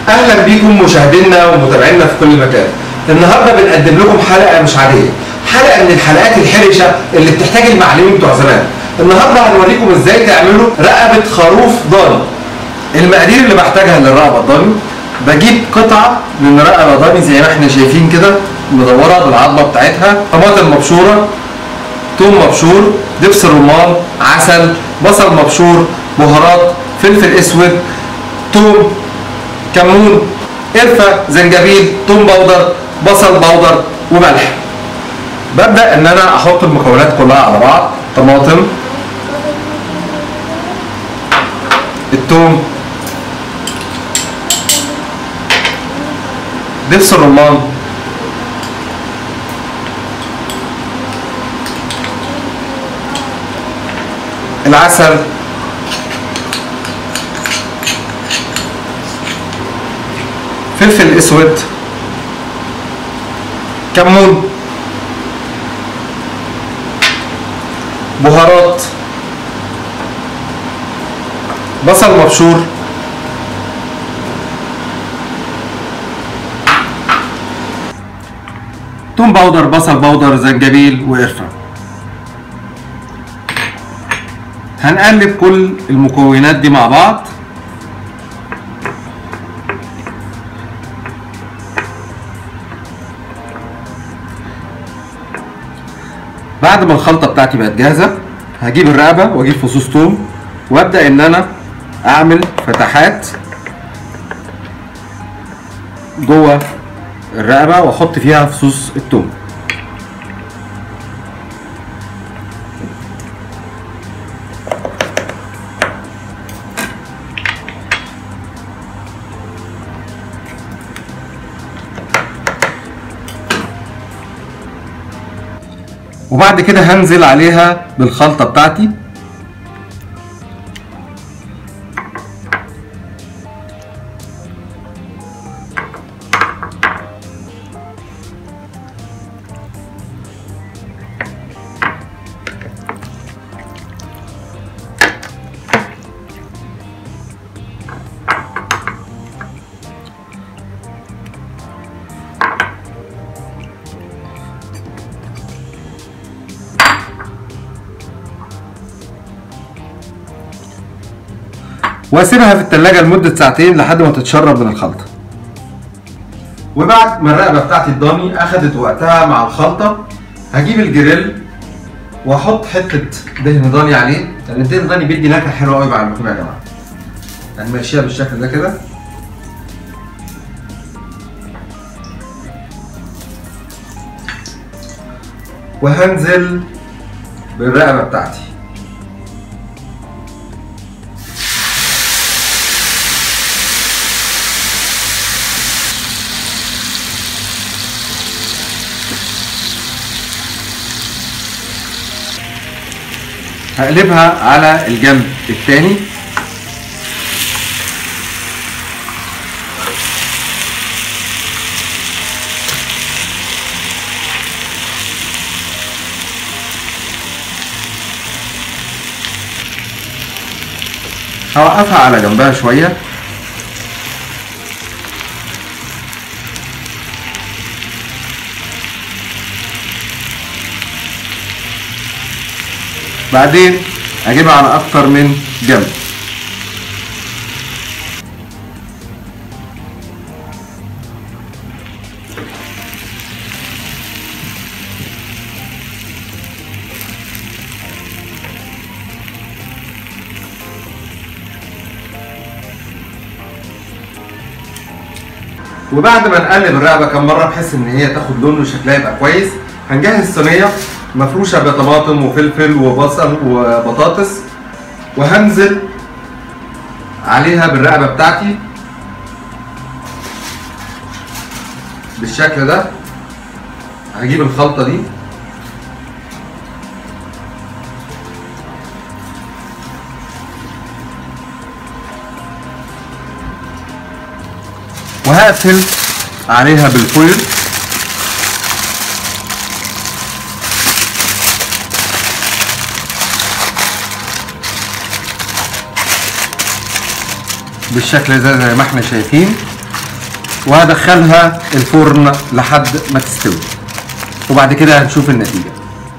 اهلا بيكم مشاهدينا ومتابعينا في كل مكان النهارده بنقدم لكم حلقه مش عاديه حلقه من الحلقات الحرشه اللي بتحتاج المعلمين بتوع زمان النهارده هنوريكم ازاي تعملوا رقبه خروف ضاني المقادير اللي بحتاجها للرقبه الضاني بجيب قطعه من رقبه ضاني زي ما احنا شايفين كده مدوره بالعظمه بتاعتها طماطم مبشوره توم مبشور دبس رمان عسل بصل مبشور بهارات فلفل اسود توم كمون قرفه زنجبيل توم بودر بصل بودر وملح ببدا ان انا احط المكونات كلها على بعض طماطم التوم دبس الرمان العسل فلفل اسود كمون بهارات بصل مبشور توم باودر بصل باودر زنجبيل وقرفه هنقلب كل المكونات دي مع بعض بعد ما الخلطه بتاعتي بقت جاهزه هجيب الرقبه واجيب فصوص توم وابدا ان انا اعمل فتحات جوه الرقبه واحط فيها فصوص التوم وبعد كده هنزل عليها بالخلطه بتاعتي واسيبها في التلاجة لمدة ساعتين لحد ما تتشرب من الخلطة وبعد ما الرقبة بتاعتي الضاني اخدت وقتها مع الخلطة هجيب الجريل واحط حتة دهن ضاني عليه لان الدهن الضاني بيدي نكهة حلوة قوي مع اللحوم يا جماعة يعني ماشيها بالشكل ده كده وهنزل بالرقبة بتاعتي هقلبها على الجنب الثاني هوقفها على جنبها شوية بعدين اجيبها على اكتر من جنب وبعد ما نقلب الرقبه كم مره بحيث ان هي تاخد لون وشكلها يبقى كويس هنجهز صينيه مفروشه بطماطم وفلفل وبصل وبطاطس وهنزل عليها بالرقبه بتاعتي بالشكل ده هجيب الخلطه دي وهقفل عليها بالفويل بالشكل ده زي ما احنا شايفين وهدخلها الفرن لحد ما تستوي وبعد كده هنشوف النتيجة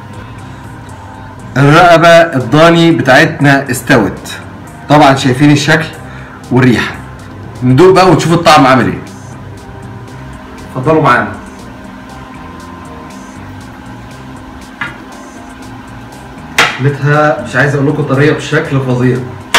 الرقبة الضاني بتاعتنا استوت طبعا شايفين الشكل والريحة ندوق بقى ونشوف الطعم عامل ايه اتفضلوا معانا لقيتها مش عايز اقول لكم طريه بشكل فظيع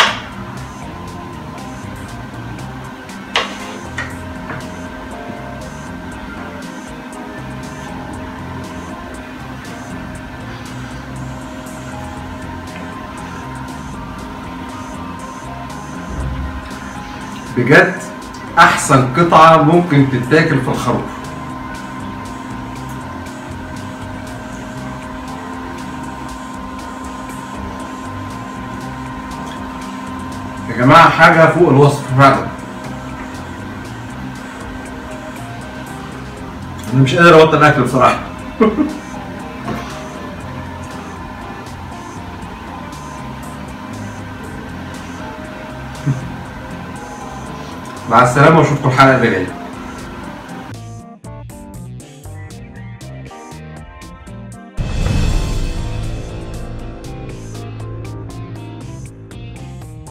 بجد احسن قطعه ممكن تتاكل في الخروف يا جماعه حاجه فوق الوصف فعلا انا مش قادر ابطل اكل بصراحه مع السلامه واشوفكم الحلقه اللي جايه